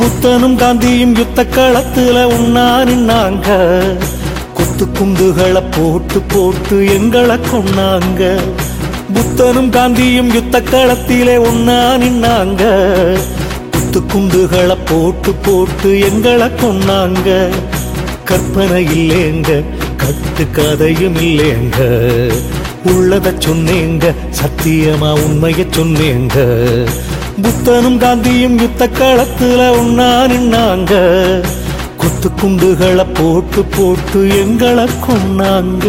புத்தனும் காந்தியும் யுத்த களத்துல உண்ணா நின்னாங்க குத்து குண்டுகளை போட்டு போட்டு எங்களை கொன்னாங்க புத்தனும் காந்தியும் யுத்த களத்திலே ஒன்னா நின்னாங்க குத்து குண்டுகளை போட்டு போட்டு எங்களை கொன்னாங்க கற்பனை இல்லேங்க கட்டு கதையும் இல்லேங்க உள்ளத சொன்னேங்க சத்தியமா உண்மைய சொன்னேங்க புத்தனும் காந்தியும் யுத்த களத்துல ஒன்னா நின்னாங்க குத்து குண்டுகளை போட்டு போட்டு எங்களை கொன்னாங்க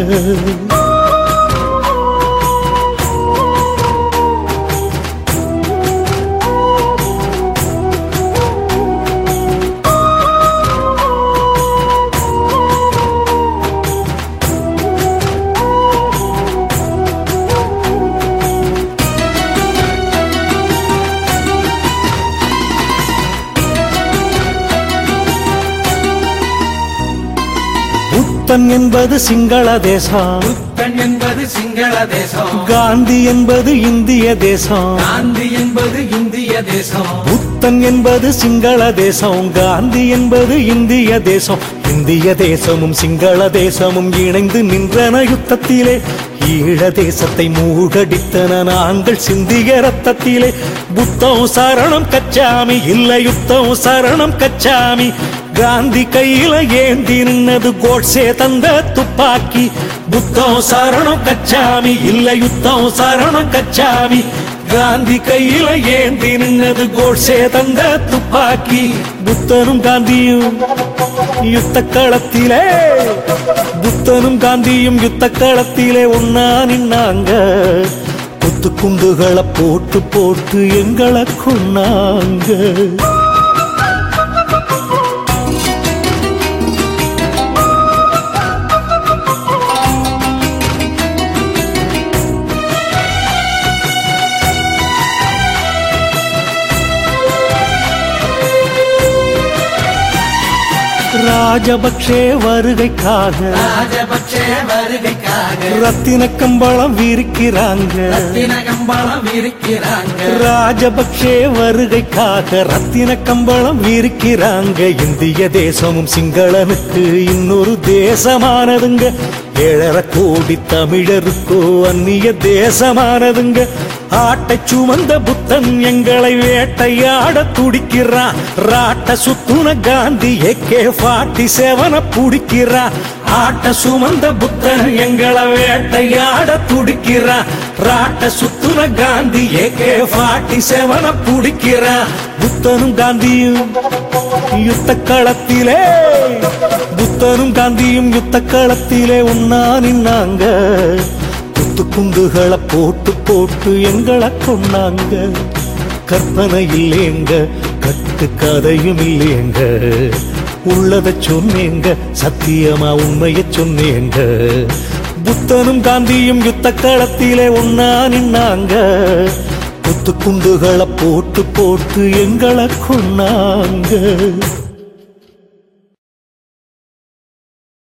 புத்தன் என்பது சிங்கள தேசம் புத்தன் என்பது சிங்கள தேசம் காந்தி என்பது இந்திய தேசம் காந்தி என்பது இந்திய தேசம் புத்தன் என்பது சிங்கள தேசம் காந்தி என்பது இந்திய தேசம் இந்திய தேசமும் சிங்கள தேசமும் இணைந்து நின்றன யுத்தத்திலே ஈழ தேசத்தை மூழ்கடித்தன நாங்கள் சிந்திய ரத்தத்திலே புத்தம் சரணம் கச்சாமி இல்ல யுத்தம் சரணம் கச்சாமி காந்தி கையில ஏந்தி நின்னது கோட்சே தந்த துப்பாக்கி புத்தம் சரணம் கச்சாமி இல்ல யுத்தம் சரணம் கச்சாமி காந்தி கையில ஏந்தி நின்னது கோட்சே தந்த துப்பாக்கி புத்தனும் காந்தியும் யுத்த களத்திலே புத்தனும் காந்தியும் யுத்த களத்திலே ஒன்னா நின்னாங்க குத்து குண்டுகளை போட்டு போட்டு எங்களை கொன்னாங்க ராஜபக்ஷே வருகைக்காக ராஜபக்ஷ வருகைக்காக ரத்தின கம்பளம் விரிக்கிறாங்க தினகம்பளம் இருக்கிறாங்க ராஜபக்ஷே வருகைக்காக ரத்தின கம்பளம் விரிக்கிறாங்க இந்திய தேசமும் சிங்களனுக்கு இன்னொரு தேசமானதுங்க ஏழரை கோடி தமிழருக்கோ அந்நிய தேசமானதுங்க ஆட்டை சுமந்த புத்தன் எங்களை வேட்டையாட துடிக்கிறான் ராட்ட சுத்துன காந்தி ஏகே ஃபார்ட்டி செவன புடிக்கிறான் ஆட்ட சுமந்த புத்தன் எங்களை வேட்டையாட துடிக்கிறான் ராட்ட சுத்துன காந்தி ஏகே ஃபார்ட்டி செவன புடிக்கிறான் புத்தனும் காந்தியும் யுத்த களத்திலே புத்தனும் காந்தியும் யுத்த களத்திலே ஒன்னா நின்னாங்க குத்து குண்டுகளை போட்டு போட்டு எங்களை கொன்னாங்க கற்பனை இல்லேங்க கட்டு கதையும் இல்லேங்க உள்ளத சொன்னேங்க சத்தியமா உண்மைய சொன்னேங்க புத்தனும் காந்தியும் யுத்த களத்திலே ஒன்னா நின்னாங்க குத்து குண்டுகளை போட்டு போட்டு எங்களை கொன்னாங்க